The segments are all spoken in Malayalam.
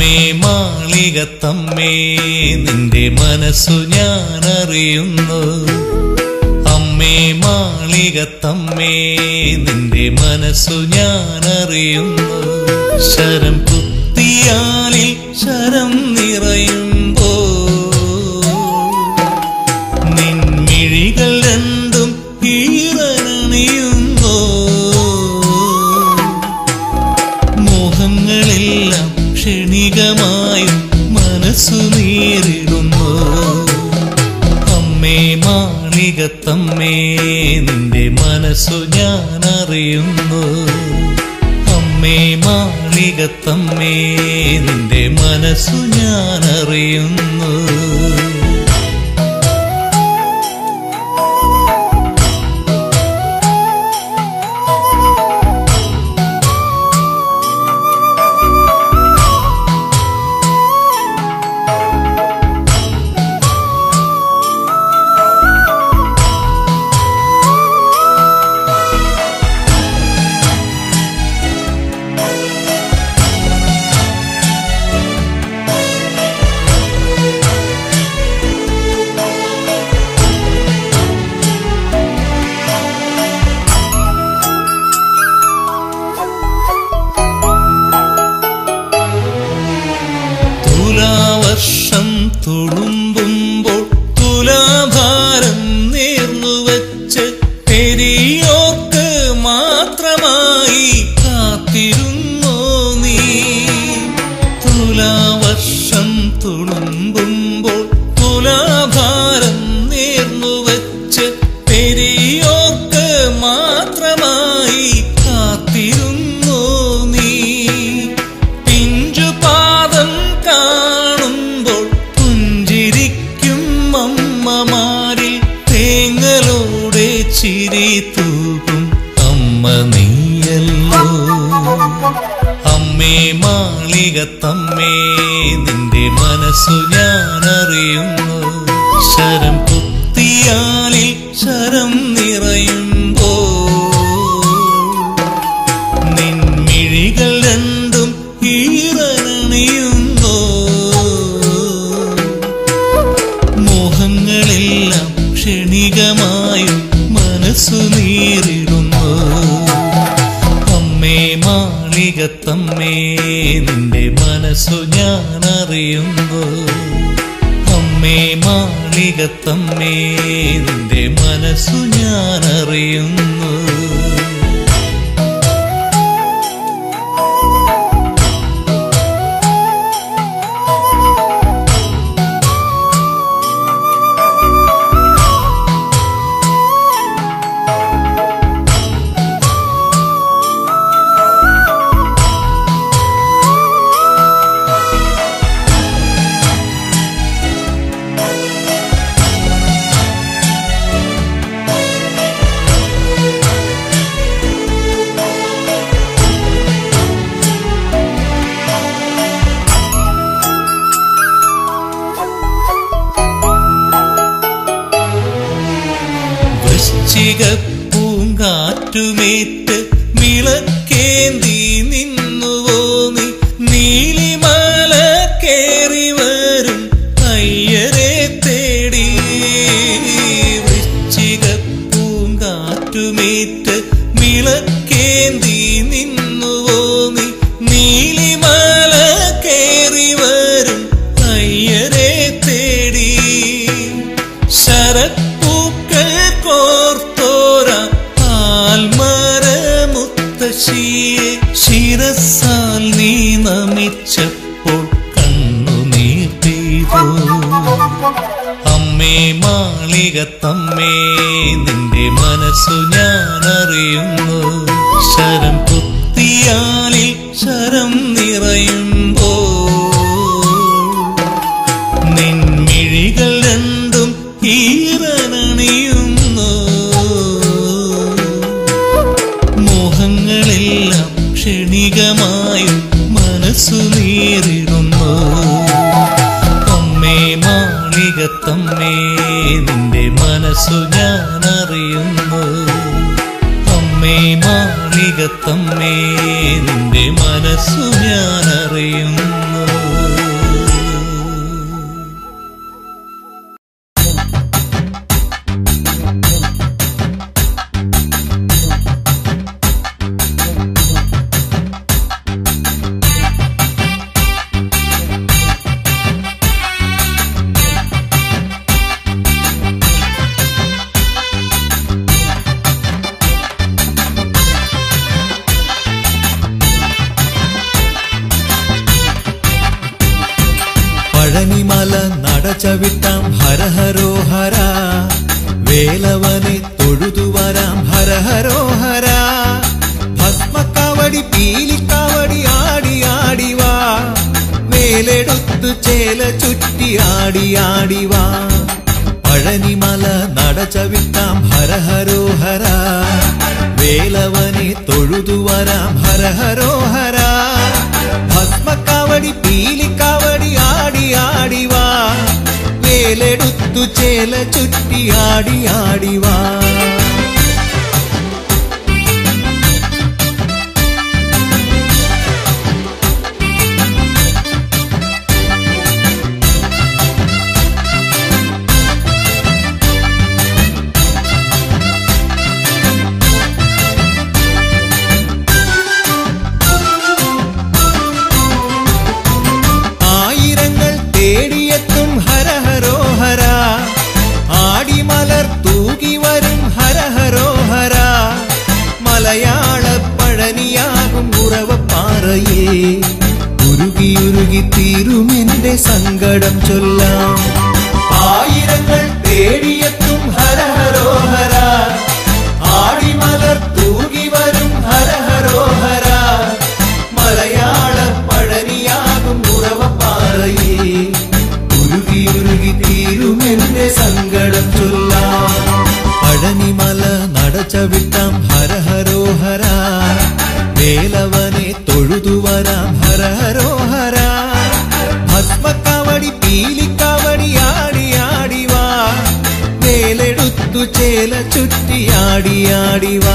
അമ്മേ മാളികത്തമ്മേ നിന്റെ മനസ്സു ഞാൻ അറിയുന്നു അമ്മേ മാളികത്തമ്മേ നിന്റെ മനസ്സു ഞാൻ അറിയുന്നു ശരം കുത്തിയാലിൽ ശരം നിറയുമ്പോ നിൻമിഴികൾ രണ്ടും ഈറനണിയുന്നോ മോഹങ്ങളെല്ലാം ക്ഷണികമായും മനസ്സു നേരിടുന്നു അമ്മേ മാളികത്തമ്മേ നിന്റെ മനസ്സു ഞാൻ അറിയുന്നു അമ്മേ മാളികത്തമ്മേ നിന്റെ മനസ്സു ഞാൻ അറിയുന്നു തുലാവർഷം തുളുമ്പുമ്പോൾ തുലാഭാരം നേർന്നു വച്ച് പെരിയോർക്ക് മാത്രമായി കാത്തിരുന്നോ നീ തുലാവർഷം തുളുമ്പുമ്പോൾ തുലാഭാരം നേർന്നു വച്ച് പെരിയോർക്ക് മാത്രമായി കാത്തിരുന്നോ നീ പിഞ്ചുപാദം കാണുമ്പോൾ പുഞ്ചിരിക്കും അമ്മമാരിൽ തേങ്ങലോടെ ചിരി തൂകും അമ്മ നീയല്ലോ അമ്മേ മാളികത്തമ്മേ നിന്റെ മനസ്സു ഞാൻ അറിയുന്നു ശരം കുത്തിയാലിൽ ശരം നിറയുമ്പോ നിൻമിഴികൾ രണ്ടും ഈറനണിയുന്നോ മോഹങ്ങളെല്ലാം ക്ഷണികമായും മനസ്സു നീറിടുന്നു അമ്മേ മാളികത്തമ്മേ നിന്റെ മനസ്സു ഞാൻ അറിയുന്നു അമ്മേ മാളികത്തമ്മേ നിന്റെ മനസ്സു ഞാൻ അറിയുന്നു വൃശ്ചിക പൂങ്കാറ്റുമേറ്റ് വിളക്കേന്തി നിന്നുവോ നീ നീലിമല കേറി വരും അയ്യരെ തേടി വൃശ്ചിക പൂങ്കാറ്റുമേറ്റ് വിളക്കേന്തി നിന്നുവോ നീ നീലിമല കേറി വരും അയ്യരെ തേടി ശരപ്പൂക്കൾ കോർത്തോര ആൽമരമുത്തശ്ശിയെ ശിരസാൽ നീ നമിച്ചപ്പോൾ കണ്ണുനീർ പെയ്തു അമ്മേ മാളികത്തമ്മേ നിന്റെ മനസ്സു ഞാൻ അറിയുന്നു ശരം കുത്തിയാലിൽ ശരം നിറയുമ്പോ നിൻമിഴികൾ രണ്ടും ഈറനണിയുന്നു മോഹങ്ങളെല്ലാം ക്ഷണികമായും മനസ്സു നേരിടുന്നു അമ്മേ മാളികത്തമ്മേ നിന്റെ മനസ്സു ഞാൻ അറിയുന്നു അമ്മേ മാളികത്തമ്മേ നിന്റെ മനസ്സു ഞാൻ അറിയുന്നു നടച്ചവിട്ടാം ഹരഹരോ ഹര വേലവനെ തൊഴുതു വരാം ഹരഹരോ ഹര ഭസ്മക്കാവടി പീലിക്കാവടി ആടി ആടി വാ വേലെടുത്തു ചേല ചുറ്റി ആടി ആടി വാ പഴനിമല നടച്ചവിട്ടാം ഹരഹരോ ഹര വേലവനെ തൊഴുതു വരാം ഹരഹരോ ഹര ഭസ്മക്കാവടി പീലിക്കാവടി ആടി ആടി വാ വേലെടുത്തു ചേല ചുറ്റി ആടി ആടി വാ ആയിരങ്ങൾ തേടിയെത്തും ഹരഹരോ ഹര ആടിമലർ തൂകി വരും ഹരഹരോ ഹര മലയാള പഴനിയാകും ഉറവപ്പാറയേ ഉരുകിയുരുകി തീരുമെന്റെ സങ്കടം ചൊല്ലാം ആയിരങ്ങൾ തേടിയെത്തും ഹരഹരോ ഹര ആടിമലർ തൂകി വരും ഹരഹരോ ഹര മലയാള പഴനിയാകും ഉറവപ്പാറയേ ഉരുകിയുരുകി തീരുമെന്റെ സങ്കടം ചൊല്ലാം പഴനിമല നടച്ചവിട്ടാം ഹരഹരോ ഹര വേലവനെ തൊഴുതു വരാം ഹരഹരോ ഹര ഭസ്മക്കാവടി പീലിക്കാവടി ആടി ആടി വാ വേലെടുത്തു ചേല ചുറ്റി ആടി ആടി വാ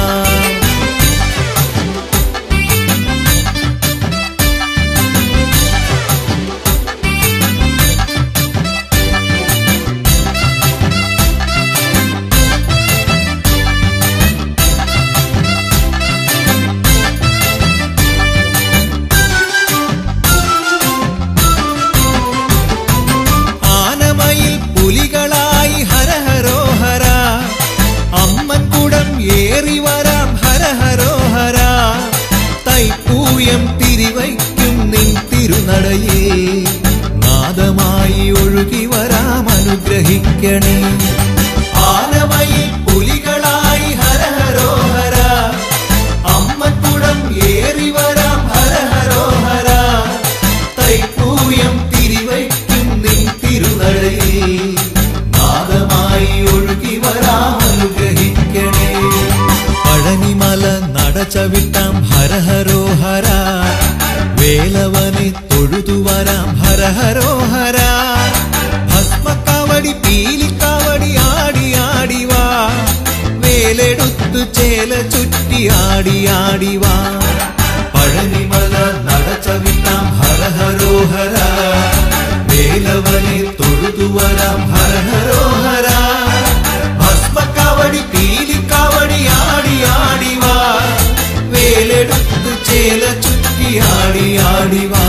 ആനമയിൽ പുലികളായി ഹരഹരോ ഹര അമ്മൻകുടം ഏറി വരാം ഹരഹരോ ഹര തൈപ്പൂയം തിരിവയ്ക്കും നിൻ തിരുനടയേ നാദമായി ഒഴുകി വരാം അനുഗ്രഹിക്കണേ ആനമയിൽ പുലികളായി ഹരഹരോ ഹര അമ്മൻകുടം ഏറി വരാം ഹരഹരോ ഹര തൈപ്പൂയം തിരിവയ്ക്കും നിൻ തിരുനടയിൽ നാദമായി ഒഴുകി വരാം അനുഗ്രഹിക്കണേ പഴനിമല നടച്ചവിട്ടാം ഹരഹരോ ഹര വേലവനെ തൊഴുതു വരാം ഹരഹരോ ഹര ഭസ്മക്കാവടി പീലിക്കാവടി ആടി ആടി വാ വേലെടുത്തു ചേല ചുറ്റി ആടി ആടി വാ പഴനിമല നടച്ചവിട്ടാം ഹരഹരോ ഹര വേലവനെ തൊഴുതു വരാം ഹരഹരോ ഹര ഭസ്മക്കാവടി പീലിക്കാവടി ആടി ആടി വാ വേലെടുത്തു ചേല ചുറ്റി ആടി ആടി വാ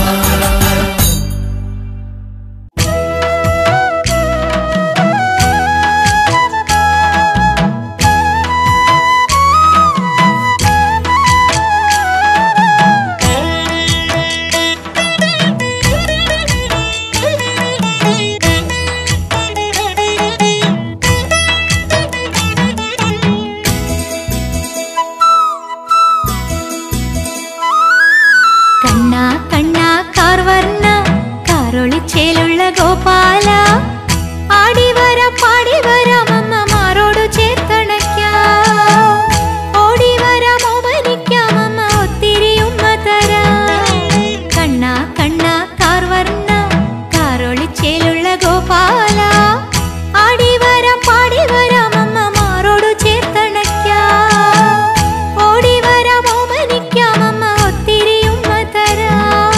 കണ്ണ കണ്ണ കാർവർണ്ണ കാറൊളിച്ചേലുള്ള ഗോപാല ആടിവര പാടിവരാം അമ്മമാരോട് ചേർത്തണയ്ക്കാം ഓടിവരാം ഓമനിക്കാം അമ്മ ഒത്തിരി ഉമ്മ തരാം കണ്ണ കണ്ണ കാർവർണ്ണ കാറൊളിച്ചേലുള്ള ഗോപാല ആടിവരാം പാടിവരാം അമ്മമാരോട് ചേർത്തണയ്ക്കാം ഓടിവരാം ഓമനിക്കാം അമ്മ ഒത്തിരി ഉമ്മ തരാം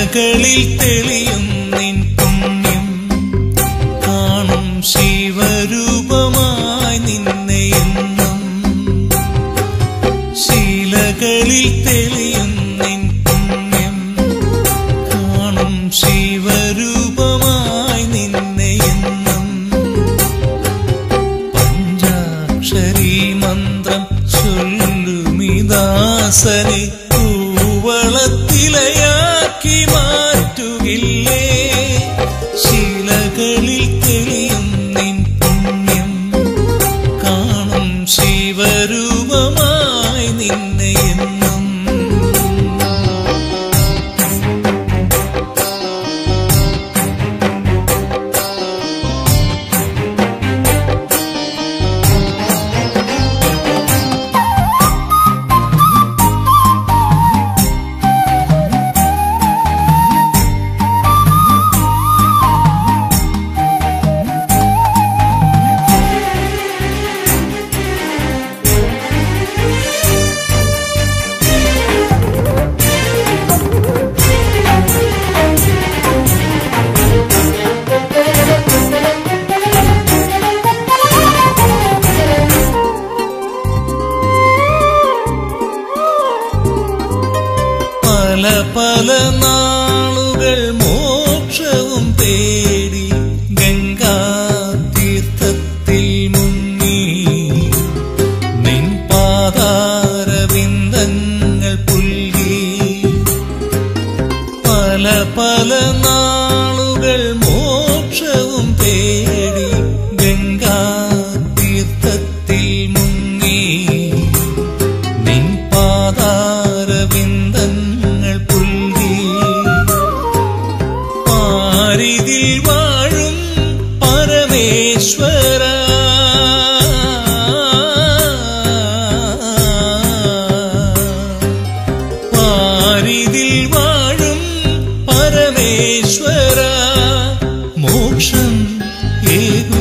ശിലകളിൽ തെളിയും നിൻ പുണ്യം കാണും ശിവരൂപമായി നിന്നെ എന്നും ശീലകളിൽ തെളിയും നിൻ പുണ്യം കാണും ശിവരൂപമായി നിന്നെ എന്നും പഞ്ചാക്ഷരി മന്ത്രം ചൊല്ലുമിദാസനെ പൂവളത്തിലയാക്കി മാറ്റുകില്ലേ ശീലകളിൽ തെളിയും നിൻ പുണ്യം കാണും ശിവരൂപമായി നിന്നെ എന്നും പല പല നാളുകൾ മോക്ഷവും തേടി ഗംഗാതീർത്ഥത്തിൽ മുങ്ങി നിൻ പാതാരവിന്ദങ്ങൾ പുൽകി പല പല നാളുകൾ മോക്ഷവും തേടി ഗംഗാതീർത്ഥത്തിൽ മുങ്ങി നിൻ പാതാരവിന്ദങ്ങൾ പുൽകി പാരിതിൽ വാഴും പരമേശ്വര പാരിതിൽ വാഴും പരമേശ്വര മോക്ഷം ഏകു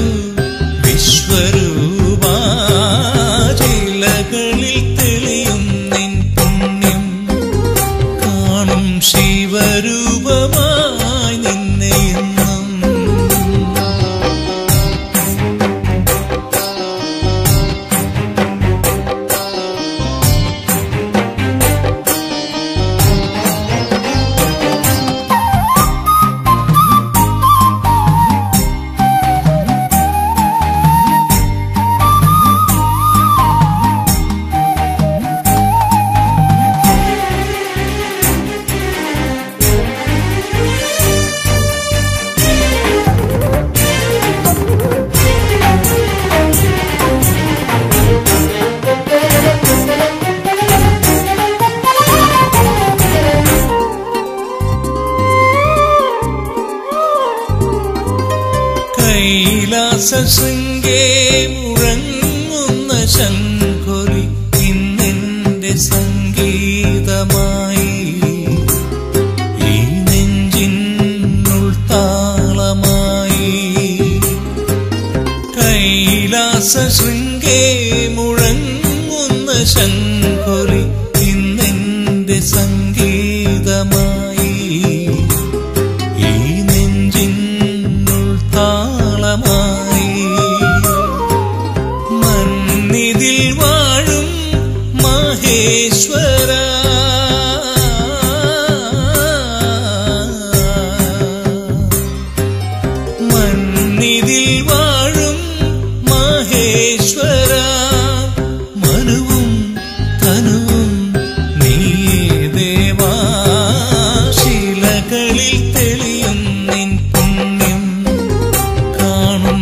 വിശ്വരൂപാചിലകളിൽ തെളിയും നിൻ പുണ്യം കാണും ശിവരൂപമായി നിന്നെ എന്നും കൈലാസ ശൃംഗേ മുഴങ്ങുന്ന ശങ്കുലി ഇന്നെന്റെ സംഗീതമായി ഈ നെഞ്ചിനുൾ താളമായി കൈലാസ ശൃംഗേ മുഴങ്ങുന്ന ശങ്കുലി ഇന്നെന്റെ സംഗീതമായി ഈ നെഞ്ചിനുൾ താളമായി മന്നിതിൽ വാഴും മഹേശ്വര മന്നിതിൽ വാഴും മഹേശ്വര മനുവും തനുവും നീ ദേവാ ശിലകളിൽ തെളിയും നിൻ പുണ്യം കാണും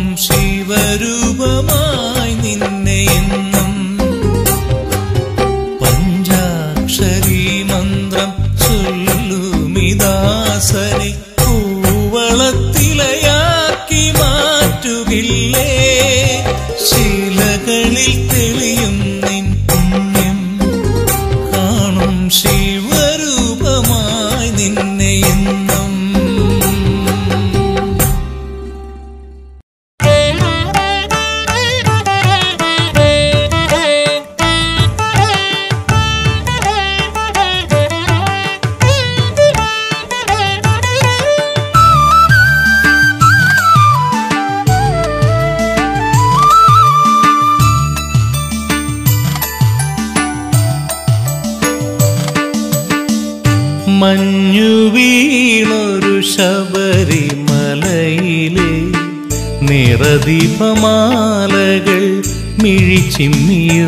ശിവരൂപമായി നിന്നെ എന്നും പഞ്ചാക്ഷരി മഞ്ഞു വീണൊരു ശബരിമലയിലെ നിറദീപമാലകൾ മിഴിച്ചിമ്മിയോ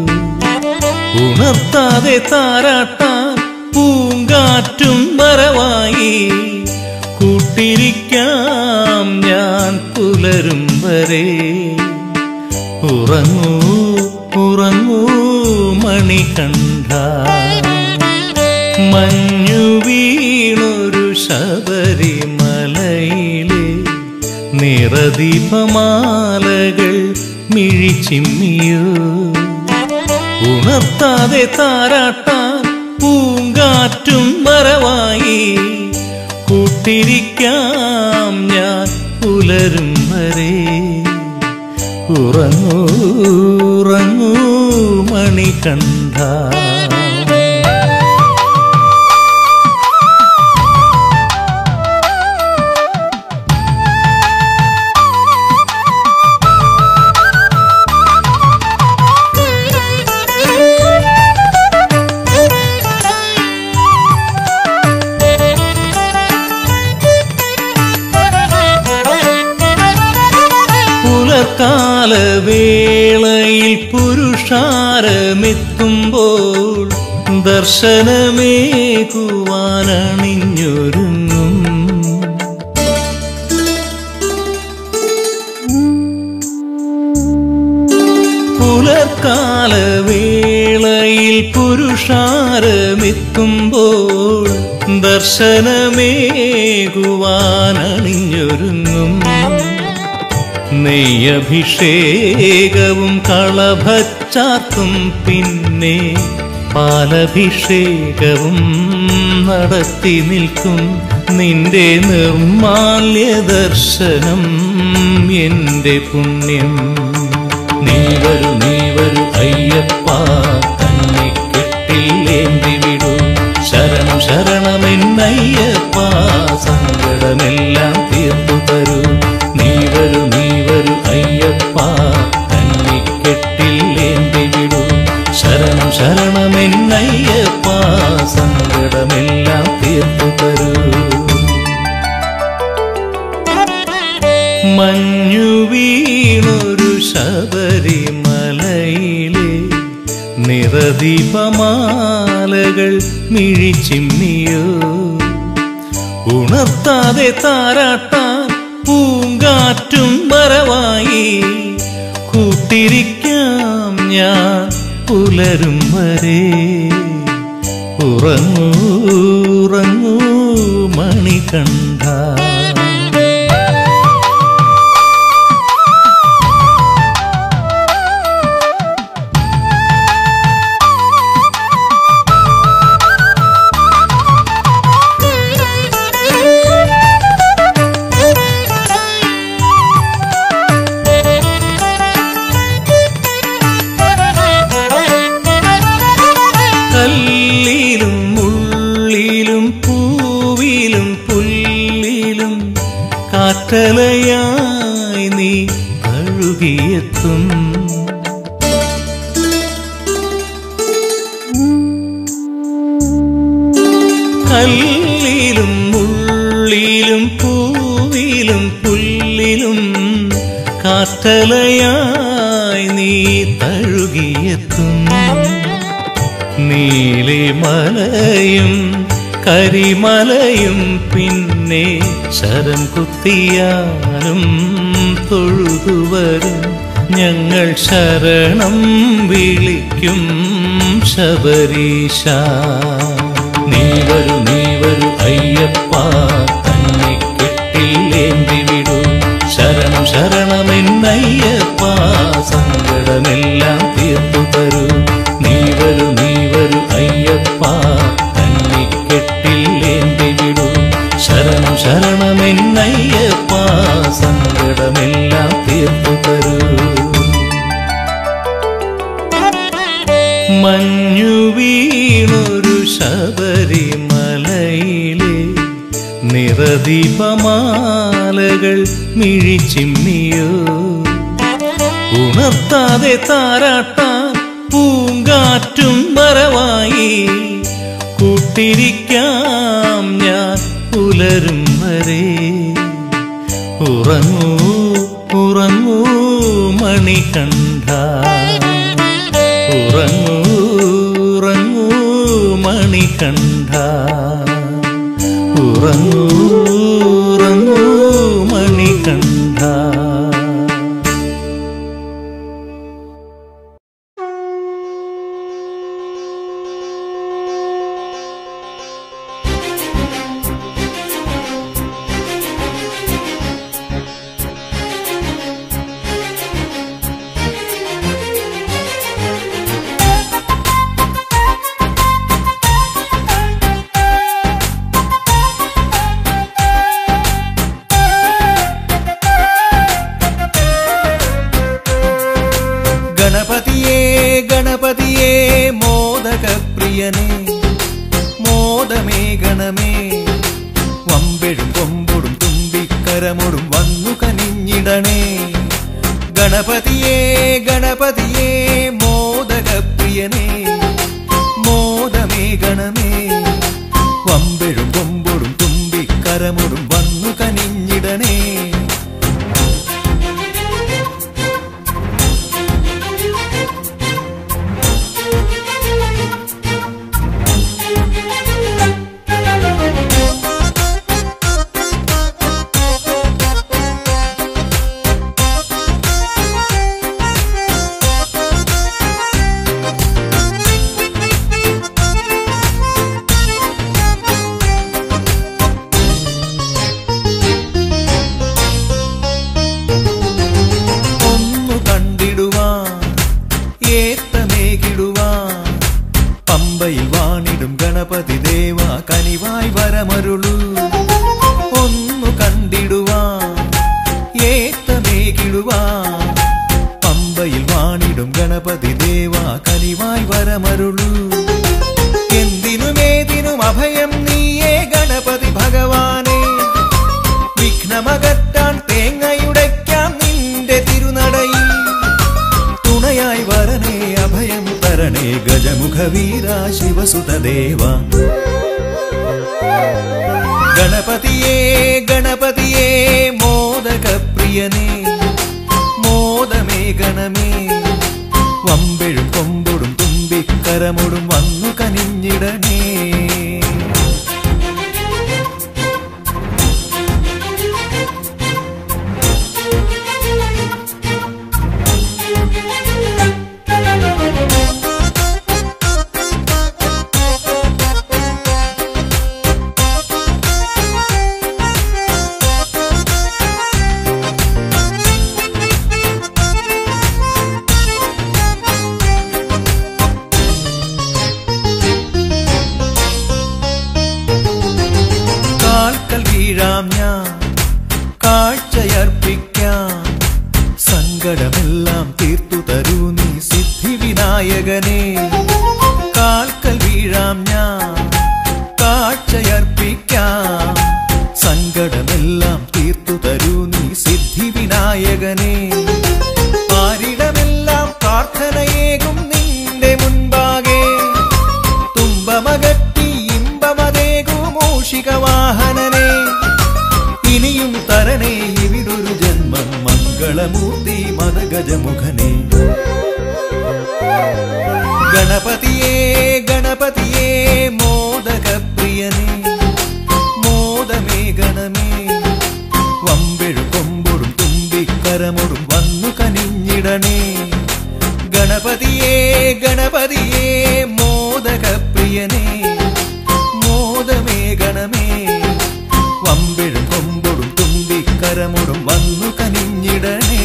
ഉണർത്താതെ താരാട്ടാൻ പൂങ്കാറ്റും വരവായി കൂട്ടിരിക്കാം ഞാൻ പുലരും വരെ ഉറങ്ങൂ ഉറങ്ങൂ മണികണ്ഠ മഞ്ഞു വീണൊരു ശബരിമലയിലെ നിറദീപമാലകൾ മിഴിച്ചിമ്മിയോ ഉണർത്താതെ താരാട്ടാൻ പൂങ്കാറ്റും വരവായി കൂട്ടിരിക്കാം ഞാൻ പുലരും വരെ ഉറങ്ങൂ ഉറങ്ങൂ മണികണ്ഠ പുലർക്കാല വേളയിൽ പുരുഷാരമെത്തുമ്പോൾ ദർശനമേകുവാനണിഞ്ഞൊരുങ്ങും പുലർക്കാല വേളയിൽ പുരുഷാരമെത്തുമ്പോൾ ദർശനമേകുവാനണിഞ്ഞൊരുങ്ങും നെയ്യഭിഷേകവും കളഭച്ചാത്തും പിന്നെ പാലഭിഷേകവും നടത്തി നിൽക്കും നിന്റെ നിർമാല്യ ദർശനം എന്റെ പുണ്യം നീ വരൂ നീ വരൂ അയ്യപ്പ കണ്ണിക്കെട്ടില്ലേന്തി വിടൂ ശരണം ശരണമെന്നയ്യപ്പ സങ്കടമെല്ലാം തീർത്തു തരൂ നീ വരൂ നീ വരൂ അയ്യപ്പ കണ്ണിക്കെട്ടില്ലേന്തി വിടൂ ശരണം ശരണമെന്നയ്യപ്പ സങ്കടമെല്ലാം തീർത്തു തരൂ മഞ്ഞു വീണൊരു ശബരിമലയിലെ നിറദീപമാലകൾ മിഴിച്ചിമ്മിയോ ഉണർത്താതെ താരാട്ടാൻ പൂങ്കാറ്റും വരവായി കൂട്ടിരിക്കാം ഞാൻ പുലരും വരെ ഉറങ്ങൂ ഉറങ്ങൂ മണികണ്ഠ കല്ലിലും മുള്ളിലും പൂവിലും പുല്ലിലും കാറ്റലയായി നീ കഴുകിയെത്തും കല്ലിലും മുള്ളിലും പൂവിലും പുല്ലിലും കാറ്റലയായി നീ തഴുകിയെത്തും നീലിമലയും കരിമലയും പിന്നെ ശരം കുത്തിയാലും തൊഴുതുവരും ഞങ്ങൾ ശരണം വിളിക്കും ശബരീശ നീ വരൂ നീ വരൂ അയ്യപ്പ കണ്ണിക്കെട്ടില്ലേന്തി വിടൂ ശരണം ശരണമെന്നയ്യപ്പ സങ്കടമെല്ലാം തീർത്തു തരൂ നീ വരൂ നീ വരൂ അയ്യപ്പ കണ്ണിക്കെട്ടില്ലേന്തി വിടൂ ശരണം ശരണമെന്നയ്യപ്പ സങ്കടമെല്ലാം തീർത്തു തരൂ മഞ്ഞു വീണൊരു ശബരിമലയിലെ നിറദീപമാലകൾ മിഴിച്ചിമ്മിയോ ഉണർത്താതെ താരാട്ടാൻ പൂങ്കാറ്റും വരവായി കൂട്ടി കേട്ടിരിക്കാം ഞാൻ പുലരും വരെ ഉറങ്ങൂ ഉറങ്ങൂ മണികണ്ഠ ഉറങ്ങൂ ഉറങ്ങൂ മണികണ്ഠ ഉറങ്ങൂ ഉറങ്ങൂ മണികണ്ഠ ഗണപതിയേ ഗണപതിയേ മോദകപ്രിയനേ മോദമേ ഗണമേ വമ്പെഴും കൊമ്പൊടും തുമ്പിക്കരമൊടും വന്നു കനിഞ്ഞിടണേ ഗണപതിയേ ഗണപതിയേ മോദകപ്രിയനേ മോദമേ ഗണമേ വമ്പെഴും കൊമ്പൊടും തുമ്പിക്കരമൊടും വന്നു കനിഞ്ഞിടണേ ഒന്നു കണ്ടിടുവാൻ ഏത്തമേകിടുവാൻ പമ്പയിൽ വാണിടും ഗണപതി ദേവ കനിവായി വരമരുളു ഒന്നു കണ്ടിടുവാൻ ഏത്തമേകിടുവാൻ പമ്പയിൽ വാണിടും ഗണപതി ദേവ കനിവായി വരമരുളു എന്തിനുമേതിനും അഭയം നീയേ ഗണപതി ഭഗവാനേ വിഘ്നമകറ്റാൻ തേങ്ങയുടയ്ക്കാം നിന്റെ തിരുനടയിൽ തുണയായി വരണേ അഭയം തരണേ ഗജമുഖ വീര ശിവസുതദേവ ഗണപതിയേ ഗണപതിയേ മോദകപ്രിയനേ മോദമേ ഗണമേ വമ്പെഴും കൊമ്പൊടും തുമ്പിക്കരമൊടും വന്നു കനിഞ്ഞിടണേ കാൽക്കൽ വീഴാം ഞാൻ കാഴ്ചയർപ്പിക്കാം സങ്കടമെല്ലാം തീർത്തു തരൂ നീ സിദ്ധി വിനായകനെ കാൽക്കൽ വീഴാം ഞാൻ കാഴ്ചയർപ്പിക്കാം സങ്കടമെല്ലാം തീർത്തു തരൂ നീ സിദ്ധി വിനായകനെ ആരിടമെല്ലാം പ്രാർത്ഥനയേകും നിന്റെ മുൻപാകെ തുമ്പമകറ്റി ഇമ്പമതേകൂ മൂഷിക വാഹനനെ ഇനിയും തരണേ ഇവിടൊരു ജന്മം മംഗളമൂർത്തി മതഗജമുഖനെ ഗണപതിയേ ഗണപതിയേ മോദകപ്രിയനേ മോദമേ ഗണമേ വമ്പെഴു കൊമ്പൊടും തുമ്പിക്കരമൊടും വന്നു കനിഞ്ഞിടണേ ഗണപതിയേ ഗണപതിയേ മോദകപ്രിയനേ മോദമേ ഗണമേ വമ്പെഴും കൊമ്പൊടും തുമ്പിക്കരമൊടും വന്നു കനിഞ്ഞിടണേ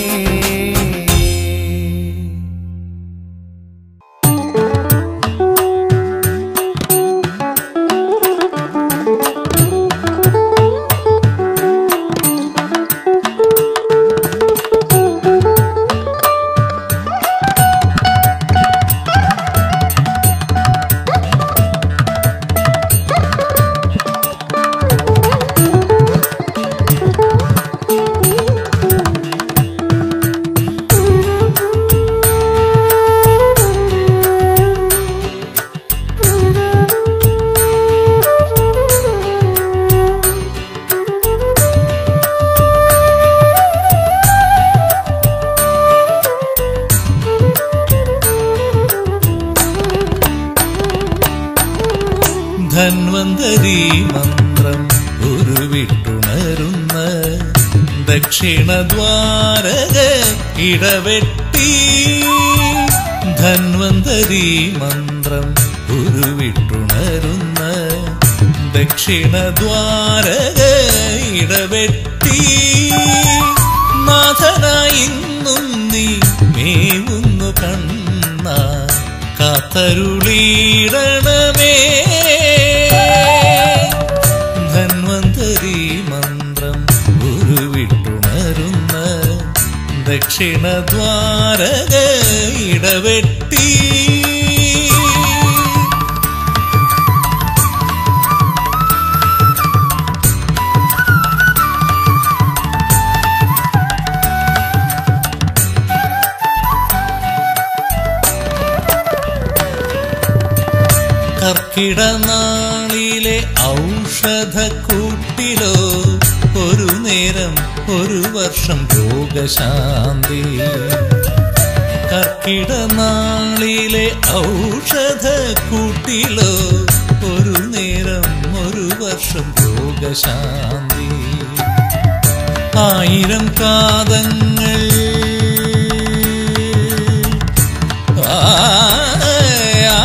ആ ധന്വന്തരി മന്ത്രം ഉരുവിട്ടുണരുന്ന ദക്ഷിണദ്വാരക ഇടവെട്ടി ധന്വന്തരി മന്ത്രം ഉരുവിട്ടുണരുന്ന ദക്ഷിണദ്വാരക ഇടവെട്ടി നാഥനായിന്നും നീ മേവുന്നു കണ്ണ കാത്തരുളീടണമേ ധന്വന്തരി മന്ത്രം ഉരുവിട്ടുണരുന്ന ദക്ഷിണദ്വാരക ഇടവെട്ടി കർക്കിടനാളിലെ ഔഷധ കൂട്ടിലോ ഒരു നേരം ഒരു വർഷം രോഗശാന്തി കർക്കിടനാളിലെ ഔഷധ കൂട്ടിലോ ഒരു നേരം ഒരു വർഷം രോഗശാന്തി ആയിരം കാതങ്ങൾ ആ, ആ,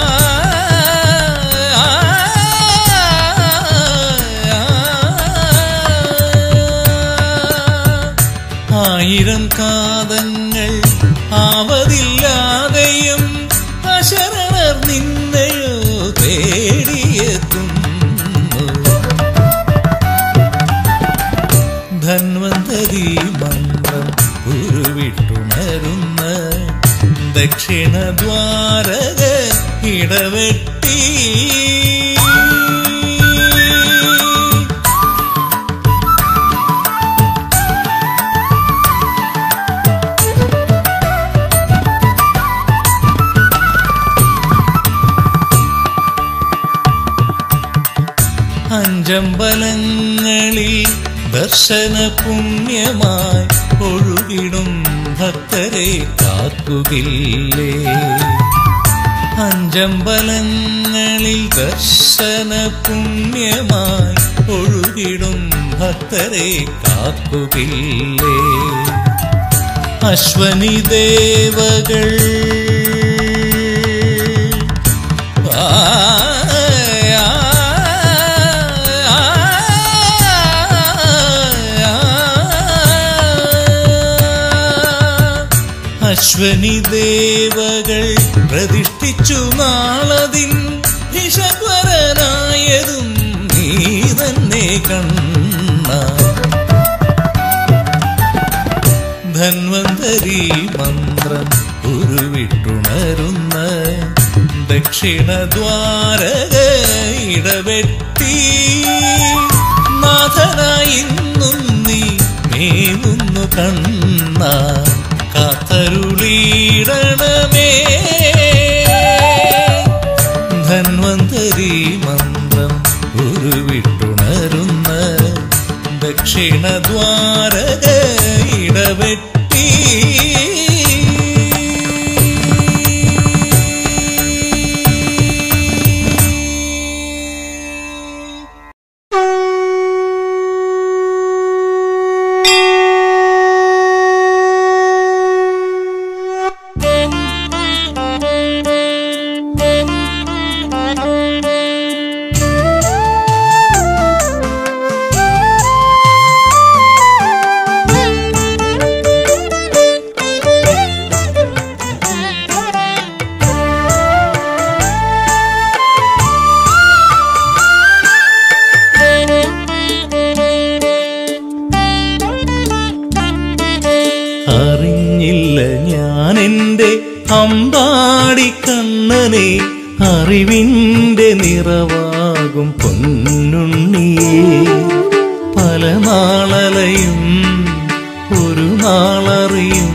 ആ, ആയിരം കാതങ്ങൾ ആവതില്ലാതെയും അശരണർ നിന്നെയോ തേടിയെത്തുന്നു ധന്വന്തരി മന്ത്രം ഉരുവിട്ടുണരുന്ന ദക്ഷിണദ്വാരക ഇടവെട്ടി അഞ്ചമ്പലങ്ങളിൽ ദർശന പുണ്യമായി ഒഴുകിടും ഭക്തരെ കാക്കുകില്ലേ അഞ്ചമ്പലങ്ങളിൽ ദർശന പുണ്യമായി ഒഴുകിടും ഭക്തരെ കാക്കുകില്ലേ അശ്വനി ദേവകൾ ആ, ആ, അശ്വനി ദേവകൾ പ്രതിഷ്ഠിച്ചു നാളതിൻ ഭിഷഗ്വരനായതും നീ തന്നെ കണ്ണ ധന്വന്തരി മന്ത്രം ഉരുവിട്ടുണരുന്ന ദക്ഷിണദ്വാരക ഇടവെട്ടി നാഥനായിന്നും നീ മേവുന്നു കണ്ണ കാത്തരുളീടണമേ ധന്വന്തരി മന്ത്രം ഉരുവിട്ടുണരുന്ന ദക്ഷിണദ്വാരക ഇടവെട്ടി അറിഞ്ഞില്ല ഞാൻ എൻ്റെ അമ്പാടി കണ്ണനെ അറിവിൻ്റെ നിറവാകും പൊന്നുണ്ണിയേ പല നാളലയും ഒരു നാളറിയും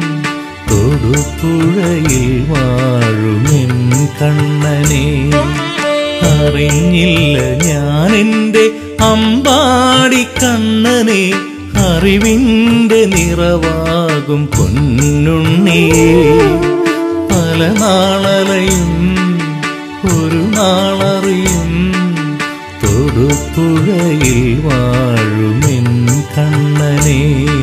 തൊടുപുഴയിൽ വാഴുമെൻ കണ്ണനെ അറിഞ്ഞില്ല ഞാൻ എൻ്റെ അമ്പാടി കണ്ണനെ അറിവിൻ്റെ നിറവാകും പൊന്നുണ്ണിയേ പല നാളലയും ഒരു നാളറിയും തൊടുപുഴയിൽ വാഴുമെൻ കണ്ണനേ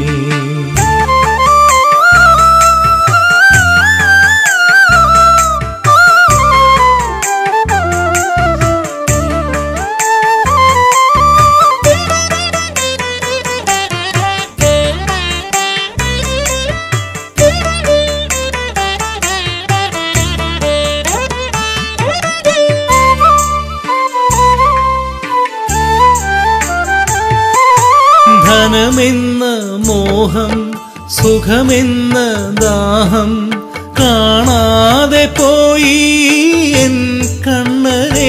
ധനമെന്ന മോഹം സുഖമെന്ന ദാഹം കാണാതെ പോയി എൻ കണ്ണനേ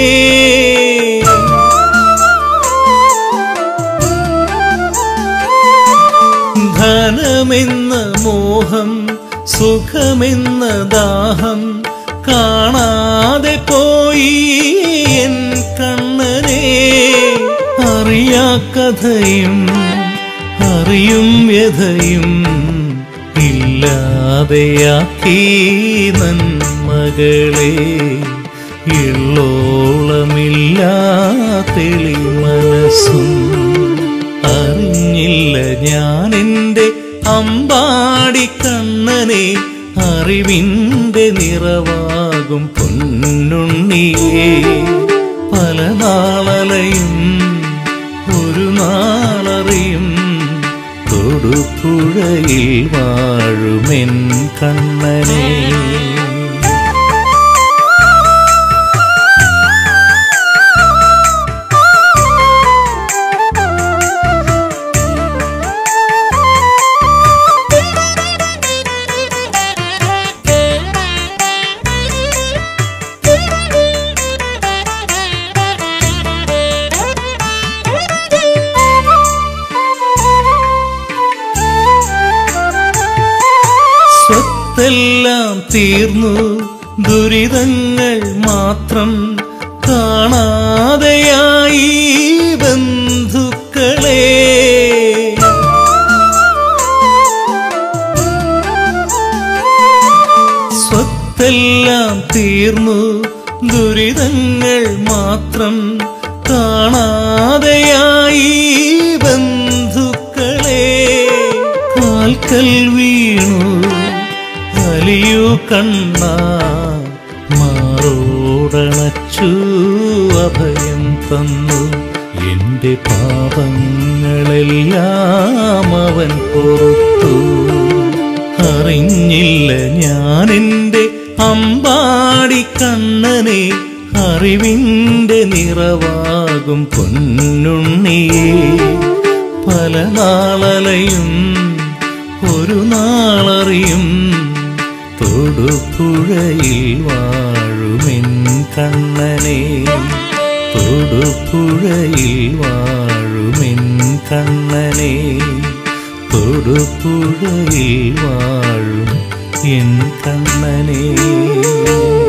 ധനമെന്ന മോഹം സുഖമെന്ന ദാഹം കാണാതെ പോയി എൻ കണ്ണനേ അറിയാ കഥയും അറിയും വ്യഥയും ഇല്ലാതെയാക്കി നന്മകളെ എള്ളോളമില്ലാ തെളി മനസ്സും അറിഞ്ഞില്ല ഞാൻ എൻ്റെ അമ്പാടി കണ്ണനെ അറിവിൻ്റെ നിറവാകും പൊന്നുണ്ണിയേ പല നാളലയും ഒരു നാളറിയും തൊടുപുഴയിൽ വാഴുമെൻ കണ്ണനെ സ്വത്തെല്ലാം തീർന്നു ദുരിതങ്ങൾ മാത്രം കാണാതെയായി ബന്ധുക്കളെ സ്വത്തെല്ലാം തീർന്നു ദുരിതങ്ങൾ മാത്രം കാണാതെയായി ബന്ധുക്കളെ കാൽക്കൽ വീണു അലിയു കണ്ണ മാറോടണച്ചു അഭയം തന്നു എന്റെ പാപങ്ങളെല്ലാം അവൻ പൊറുത്തു അറിഞ്ഞില്ല ഞാൻ എൻ്റെ അമ്പാടി കണ്ണനെ അറിവിൻ്റെ നിറവാകും പൊന്നുണ്ണിയേ പല നാളലയും ഒരു നാളറിയും തൊടുപുഴയിൽ വാഴുമെൻ കണ്ണനെ തൊടുപുഴയിൽ വാഴുമെൻ കണ്ണനെ തൊടുപുഴയിൽ വാഴും എൻ കണ്ണനെ